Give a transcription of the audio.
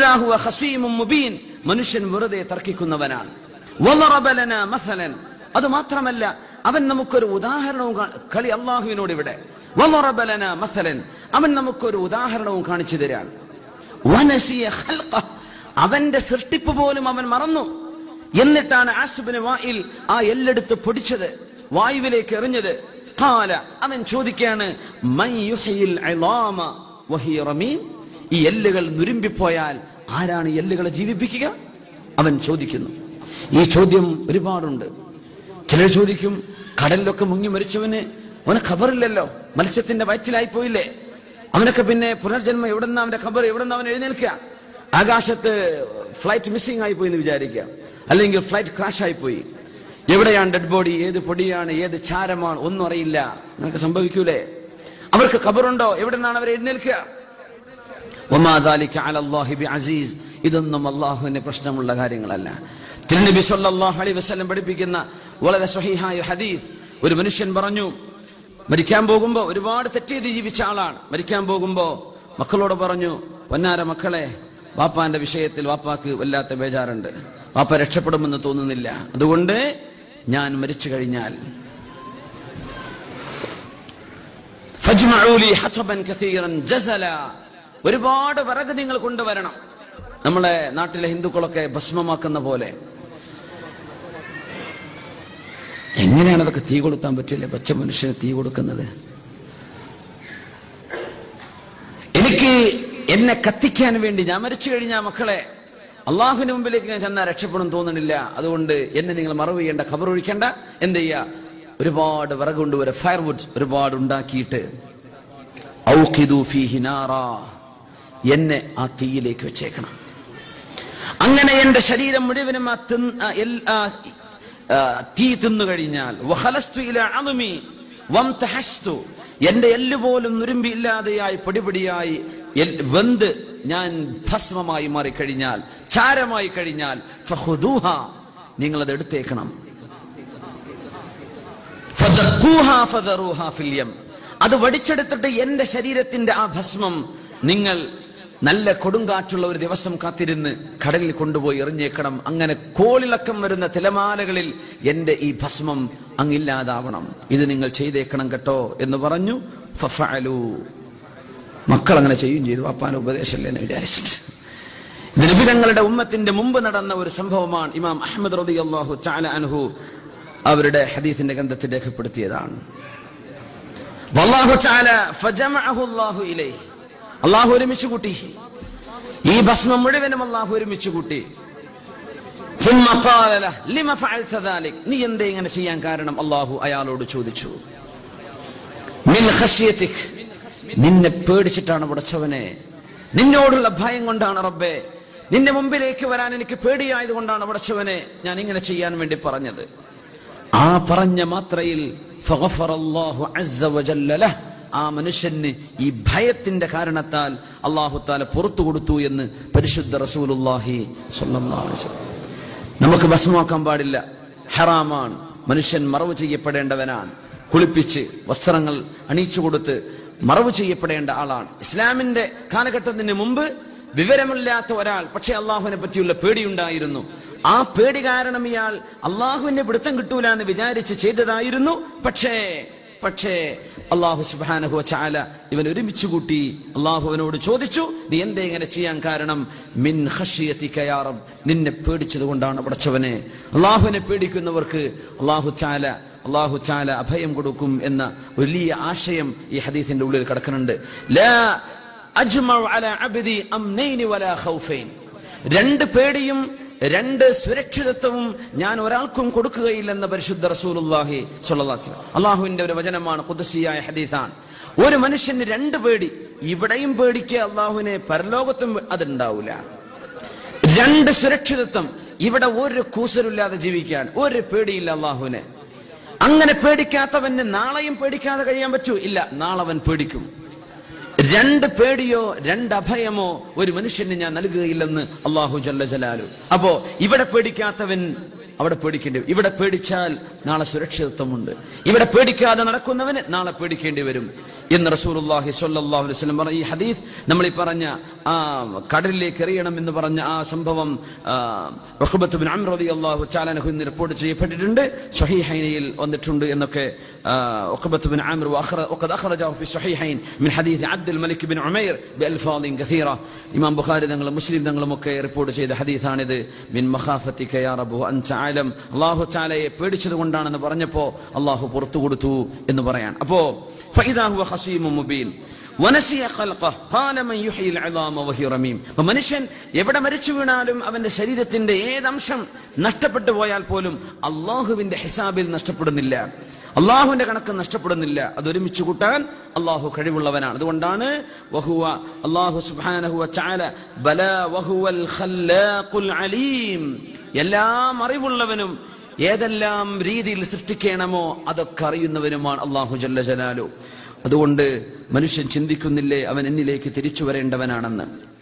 ഇദാ ഹുവ ഖസീമും മുബീൻ മനുഷ്യൻ വെറുതെ തർക്കിക്കുന്നവനാണ് വളറബ ലനാ മസലൻ അത് മാത്രമല്ല അവൻ നമുക്കൊരു ഉദാഹരണവും കാ- കളി അള്ളാഹുവിനോട് ഇവിടെ വളറബ ലനാ മസലൻ അവൻ നമുക്കൊരു ഉദാഹരണവും കാണിച്ചു തരാണ് വനസിയ ഖൽഖഹ്. അവന്റെ സൃഷ്ടിപ്പ് പോലും അവൻ മറന്നു എന്നിട്ടാണ് ആസുബിന് വായിൽ ആ എല്ലെടുത്ത് പൊടിച്ചത് വായുവിലേക്ക് എറിഞ്ഞത് ഖാല അവൻ ചോദിക്കാണ് മൻ യുഹ്യിൽ ഇളാമ വഹിയ റമീം ഈ എല്ലുകൾ നുരുമ്പിപ്പോയാൽ ആരാണ് ഈ എല്ലുകളെ ജീവിപ്പിക്കുക അവൻ ചോദിക്കുന്നു ഈ ചോദ്യം ഒരുപാടുണ്ട് ചിലർ ചോദിക്കും കടലിലൊക്കെ മുങ്ങി മരിച്ചവന് അവന് ഖബറില്ലല്ലോ മത്സ്യത്തിന്റെ വയറ്റിലായി പോയില്ലേ അവനൊക്കെ പിന്നെ പുനർജന്മം എവിടെന്നാ അവന്റെ ഖബർ എവിടെന്നാ അവൻ എഴുന്നേൽക്കുക ആകാശത്ത് ഫ്ലൈറ്റ് മിസ്സിംഗ് ആയി പോയി എന്ന് വിചാരിക്കുക അല്ലെങ്കിൽ ഫ്ലൈറ്റ് ക്രാഷ് ആയി പോയി എവിടെയാണ് ഡെഡ് ബോഡി ഏത് പൊടിയാണ് ഏത് ചാരമാണ് ഒന്നും അറിയില്ല നിനക്ക് സംഭവിക്കൂലേ അവർക്ക് ഖബറുണ്ടോ എവിടെ നിന്നാണ് അവർ എഴുന്നേൽക്കുക വമാ ദാലിക അലല്ലാഹി ബിഅസീസ് ഇതൊന്നും അള്ളാഹുവിന് പ്രശ്നമുള്ള കാര്യങ്ങളല്ല തിരുനബി സല്ലല്ലാഹു അലൈഹി വസല്ലം പഠിപ്പിക്കുന്ന വളരെ സ്വഹീഹായ ഹദീസ് ഒരു മനുഷ്യൻ പറഞ്ഞു മരിക്കാൻ പോകുമ്പോ ഒരുപാട് തെറ്റെയ്ത് ജീവിച്ച ആളാണ് മരിക്കാൻ പോകുമ്പോ മക്കളോട് പറഞ്ഞു പൊന്നാര മക്കളെ വാപ്പാന്റെ വിഷയത്തിൽ വാപ്പാക്ക് വല്ലാത്ത ബേജാറുണ്ട് വാപ്പ രക്ഷപ്പെടുമെന്ന് തോന്നുന്നില്ല അതുകൊണ്ട് ഞാൻ മരിച്ചു കഴിഞ്ഞാൽ ഫജ്മഉ ലി ഹസബൻ കസീറൻ ജസല ഒരുപാട് വിറക് നിങ്ങൾ കൊണ്ടുവരണം നമ്മളെ നാട്ടിലെ ഹിന്ദുക്കളൊക്കെ ഭസ്മമാക്കുന്ന പോലെ എങ്ങനെയാണ് അതൊക്കെ തീ കൊടുത്താൻ പറ്റില്ല പച്ച മനുഷ്യന് തീ കൊടുക്കുന്നത് എനിക്ക് എന്നെ കത്തിക്കാൻ വേണ്ടി ഞാൻ മരിച്ചു കഴിഞ്ഞാൽ മക്കളെ അള്ളാഹുവിന് മുമ്പിലേക്ക് ഞാൻ ചെന്നാൽ രക്ഷപ്പെടും തോന്നണില്ല അതുകൊണ്ട് എന്നെ നിങ്ങൾ മറവ് ചെയ്യേണ്ട ഖബർ ഒഴിക്കേണ്ട എന്ത് ചെയ്യാ ഒരുപാട് വിറക് കൊണ്ടുവരെ ഫയർവുഡ് ഒരുപാട് ഉണ്ടാക്കിയിട്ട് ഔഖിദു ഫീഹി നാറാ. എന്നെ ആ തീയിലേക്ക് വെച്ചേക്കണം അങ്ങനെ എന്റെ ശരീരം മുഴുവനും ആ തിന്ന് ആ എൽ- ആ, ആ, തീ തിന്നു കഴിഞ്ഞാൽ വഖലസ്തു ഇലാ അളുമി വംതഹസ്തു. എന്റെ എല്ല് പോലും നുരുമ്പി ഇല്ലാതെയായി പൊടിപൊടിയായി എൽ- വെന്ത് ഞാൻ ഭസ്മമായി മാറിക്കഴിഞ്ഞാൽ ചാരമായി കഴിഞ്ഞാൽ ഫഖുദൂഹ. നിങ്ങളത് എടുത്തേക്കണം ഫദഖൂഹാ ഫദറൂഹാ ഫിൽ യം. അത് വടിച്ചെടുത്തിട്ട് എന്റെ ശരീരത്തിന്റെ ആ ഭസ്മം നിങ്ങൾ നല്ല കൊടുങ്കാറ്റുള്ള ഒരു ദിവസം കാത്തിരുന്ന് കടലിൽ കൊണ്ടുപോയി എറിഞ്ഞേക്കണം അങ്ങനെ കോളിളക്കം വരുന്ന തിലമാലകളിൽ എന്റെ ഈ ഭസ്മം അങ്ങില്ലാതാവണം ഇത് നിങ്ങൾ ചെയ്തേക്കണം കേട്ടോ എന്ന് പറഞ്ഞു ഫഫഅലു. മക്കൾ അങ്ങനെ ചെയ്യും ചെയ്തു അപ്പാന്റെ ഉപദേശമല്ലേ എന്ന് വിചാരിച്ചിട്ട് ഇത് നബിതങ്ങളുടെ ഉമ്മത്തിന്റെ മുമ്പ് നടന്ന ഒരു സംഭവമാണ് ഇമാം അഹമ്മദ് റബി അള്ളാഹു ചാല അൻഹു അവരുടെ ഹദീസിന്റെ ഗ്രന്ഥത്തിൽ രേഖപ്പെടുത്തിയതാണ് വല്ലാഹു ചാല ഫജമഅഹു അല്ലാഹു ഇലൈഹി അള്ളാഹു ഒരുമിച്ച് കൂട്ടി ഈ ഭസ്മം മുഴുവനും അള്ളാഹു ഒരുമിച്ച് കൂട്ടി ثم قال له لما فعلت ذلك നീ എന്തേ ഇങ്ങനെ ചെയ്യാൻ കാരണം അള്ളാഹു അയാളോട് ചോദിച്ചു മിൻ ഖശ്യതിക് നിന്നെ പേടിച്ചിട്ടാണ് പടച്ചവനെ നിന്നോടുള്ള ഭയം കൊണ്ടാണ് റബ്ബേ നിന്റെ മുമ്പിലേക്ക് വരാൻ എനിക്ക് പേടിയായത് കൊണ്ടാണ് പടച്ചവനെ ഞാൻ ഇങ്ങനെ ചെയ്യാൻ വേണ്ടി പറഞ്ഞത് ആ പറഞ്ഞ മാത്രയിൽ ഫഗഫറല്ലാഹു അസ്സ വജല്ല ലഹ്. ആ മനുഷ്യന് ഈ ഭയത്തിന്റെ കാരണത്താൽ അള്ളാഹു താല പുറത്തു കൊടുത്തു എന്ന് പരിശുദ്ധ റസൂലുള്ളാഹി സ്വല്ലല്ലാഹു അലൈഹി വസല്ലം നമുക്ക് ഭസ്മമാക്കാൻ പാടില്ല ഹറാമാണ് മനുഷ്യൻ മറവ് ചെയ്യപ്പെടേണ്ടവനാണ് കുളിപ്പിച്ച് വസ്ത്രങ്ങൾ അണിയിച്ചു കൊടുത്ത് മറവ് ചെയ്യപ്പെടേണ്ട ആളാണ് ഇസ്ലാമിന്റെ കാലഘട്ടത്തിന് മുമ്പ് വിവരമില്ലാത്ത ഒരാൾ പക്ഷെ അള്ളാഹുവിനെ പറ്റിയുള്ള പേടിയുണ്ടായിരുന്നു ആ പേടി കാരണം ഇയാൾ അള്ളാഹുവിന്റെ പിടുത്തം കിട്ടൂല എന്ന് വിചാരിച്ച് ചെയ്തതായിരുന്നു പക്ഷേ പക്ഷേ അള്ളാഹു സുബാനഹു ചാല ഇവൻ ഒരുമിച്ച് കൂട്ടി അള്ളാഹുവിനോട് ചോദിച്ചു നീ എന്തേ ഇങ്ങനെ ചെയ്യാൻ കാരണം മിൻ ഖശ്യതിക യാ റബ്ബ് നിന്നെ പേടിച്ചത് കൊണ്ടാണ് പടച്ചവനെ അള്ളാഹുവിനെ പേടിക്കുന്നവർക്ക് അള്ളാഹു ചാല അള്ളാഹു ചാല അഭയം കൊടുക്കും എന്ന വലിയ ആശയം ഈ ഹദീസിന്റെ ഉള്ളിൽ കിടക്കുന്നുണ്ട് ലാ അജ്മഉ അലാ അബ്ദി അംനൈനി വലാ ഖൗഫൈൻ രണ്ട് പേടിയും രണ്ട് സുരക്ഷിതത്വവും ഞാൻ ഒരാൾക്കും കൊടുക്കുകയില്ലെന്ന് പരിശുദ്ധ റസൂലുള്ളാഹി സ്വല്ലല്ലാഹു അലൈഹി വസല്ലം അള്ളാഹുവിന്റെ ഒരു വചനമാണ് ഖുദ്സിയായ ഹദീസാണ് ഒരു മനുഷ്യന് രണ്ട് പേടി ഇവിടെയും പേടിക്കുക അള്ളാഹുവിനെ പരലോകത്തും അതുണ്ടാവില്ല രണ്ട് സുരക്ഷിതത്വം ഇവിടെ ഒരു കൂസലില്ലാതെ ജീവിക്കാൻ ഒരു പേടിയില്ല അള്ളാഹുവിനെ അങ്ങനെ പേടിക്കാത്തവന് നാളെയും പേടിക്കാതെ കഴിയാൻ പറ്റൂ ഇല്ല നാളെ അവൻ പേടിക്കും രണ്ട് പേടിയോ രണ്ട് അഭയമോ ഒരു മനുഷ്യന് ഞാൻ നൽകുകയില്ലെന്ന് അള്ളാഹു ജല്ല ജലാലു അപ്പോ ഇവിടെ പേടിക്കാത്തവൻ അവിടെ പേടിക്കേണ്ടി വരും ഇവിടെ പേടിച്ചാൽ നാളെ സുരക്ഷിതത്വമുണ്ട് ഇവിടെ പേടിക്കാതെ നടക്കുന്നവന് നാളെ പേടിക്കേണ്ടി വരും എന്ന് റസൂലുള്ളാഹി സ്വല്ലല്ലാഹു അലൈഹി വസല്ലം പറഞ്ഞു ഈ ഹദീസ് നമ്മൾ ഈ പറഞ്ഞ ആ കടലിലേക്ക് എറിയണം എന്ന് പറഞ്ഞ ആ സംഭവം റഹ്ബത്ത് ബിൻ അംർ റളിയല്ലാഹു തആല അൻഹു എന്ന് റിപ്പോർട്ട് ചെയ്യപ്പെട്ടിട്ടുണ്ട് സ്വഹീഹൈനിൽ വന്നിട്ടുണ്ട് എന്നൊക്കെ ഉഖബത്ത് ബിൻ അംർ وقد أخرجه في الصحيحين من حديث عبد الملك بن عمير بألفاظ كثيرة ഇമാം ബുഖാരി തങ്ങളും മുസ്ലിം തങ്ങളും ഒക്കെ റിപ്പോർട്ട് ചെയ്ത ഹദീസാണിത് മിൻ മഖാഫത്തിക യാ റബ്ബു അൻത ആലം അല്ലാഹു തആലയെ പേടിച്ചത് കൊണ്ടാണെന്ന് പറഞ്ഞപ്പോൾ അല്ലാഹു പുറത്തു കൊടുത്തു എന്ന് പറയാണ് അപ്പോ ഫഇദാ ഹുവ ഖസീമും മുബീൻ വനസിയ ഖൽഖഹ് ഖാല മൻ യുഹ്യിൽ അളാമ വഹി റമീം അപ്പോൾ മനുഷ്യൻ എവിടെ മരിച്ചു വീണാലും അവന്റെ ശരീരത്തിന്റെ ഏതംശം നഷ്ടപ്പെട്ടു പോയാൽ പോലും അള്ളാഹുവിന്റെ ഹിസാബിൽ നഷ്ടപ്പെടുന്നില്ല അള്ളാഹുവിന്റെ കണക്ക് നഷ്ടപ്പെടുന്നില്ല അത് ഒരുമിച്ച് കൂട്ടാൻ അള്ളാഹു കഴിവുള്ളവനാണ് അതുകൊണ്ടാണ് വഹുവ അള്ളാഹു സുബ്ഹാനഹു വതആല ബല വഹുവൽ ഖല്ലാഖുൽ അലീം എല്ലാം അറിവുള്ളവനും ഏതെല്ലാം രീതിയിൽ സൃഷ്ടിക്കണമോ അതൊക്കെ അറിയുന്നവനുമാണ് അള്ളാഹു ജല്ല ജലാലു അതുകൊണ്ട് മനുഷ്യൻ ചിന്തിക്കുന്നില്ലേ അവൻ എന്നിലേക്ക് തിരിച്ചു വരേണ്ടവനാണെന്ന്